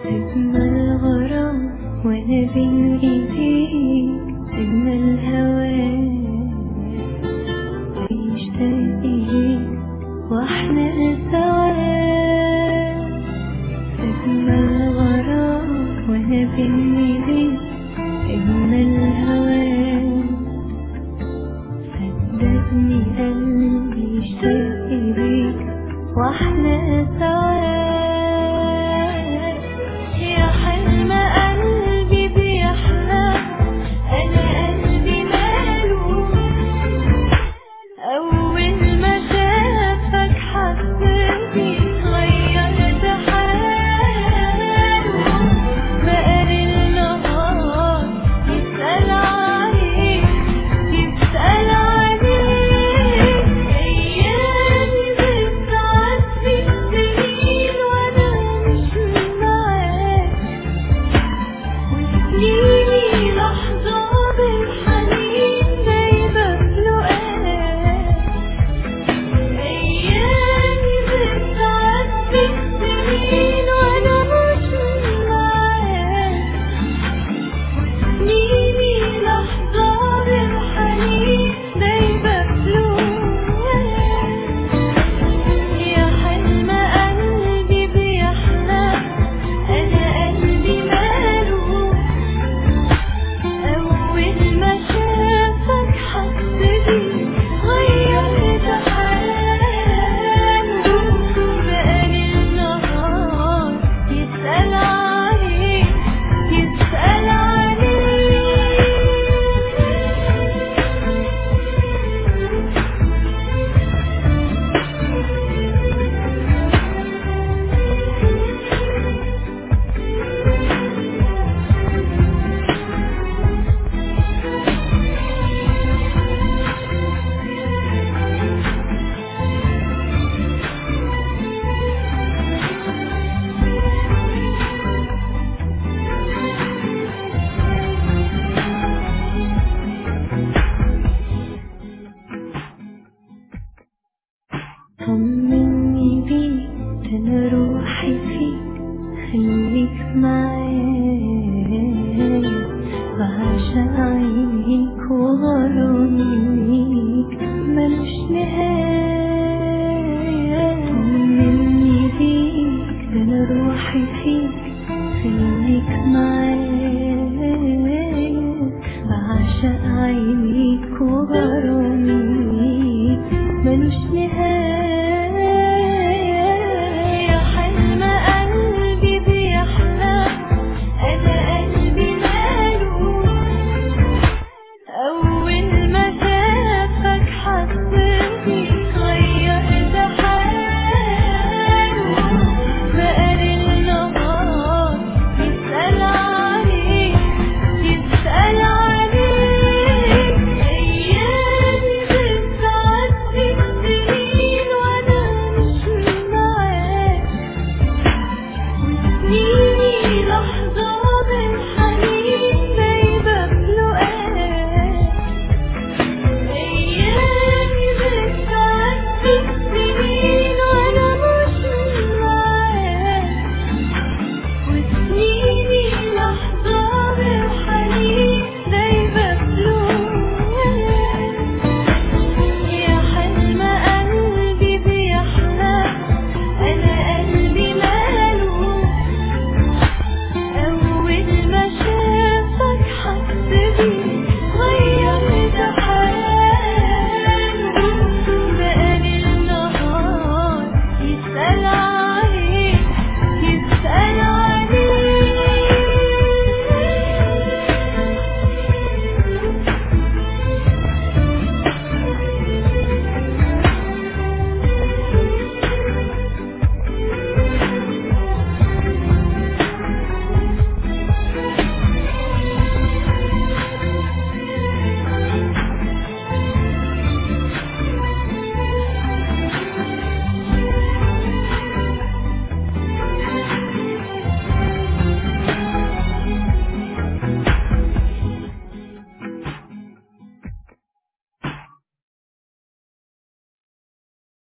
أجمل غرام وأنا بين إيديك أجمل هواك بيشتاق إليك وإحنا سوا أجمل غرام وأنا بين إيديك أجمل هواك صدقني قلبي اشتاق إليك وإحنا سوا يا حلم قلبي بيحلم أنا قلبي ماله أول ما شافك حسيتي غيرت حاله بقى النهار يسأل عليك يسأل عليك أيامي بتعدي السنين وأنا مش معاك وسنيني لحظة بالحنين دايبة في لقاك أيامي بتعدي السنين وأنا مش معاك وسنيني لحظة بالحنين دايبة في لقاك يا حلم قلبي بيحلم أنا قلبي ماله أول ما شافك حس بيه غيرت حاله بقالي النهار يسأل عليك يسأل طمني بيك أنا روحي فيك خليك معايا بعشق عينيك وغراميك ملوش نهاية طمني بيك ده أنا روحي فيك خليك معايا بعشق عينيك وغراميك ملوش نهاية يا حلم قلبي بيحلم أنا قلبي ماله أول ما شافك حسيتي غيرت حاله بقى النهار يسأل عليك يسأل عليك أيامي بتعدي السنين وأنا مش معاك وسنيني لحظة بالحنين دايبة في لقاك أيامي بتعدي السنين وأنا مش معاك وسنيني لحظة بالحنين دايبة في لقاك يا حلم قلبي بيحلم أنا قلبي ماله أول ما شافك حس بيه غيرت حاله بقالي النهار يسأل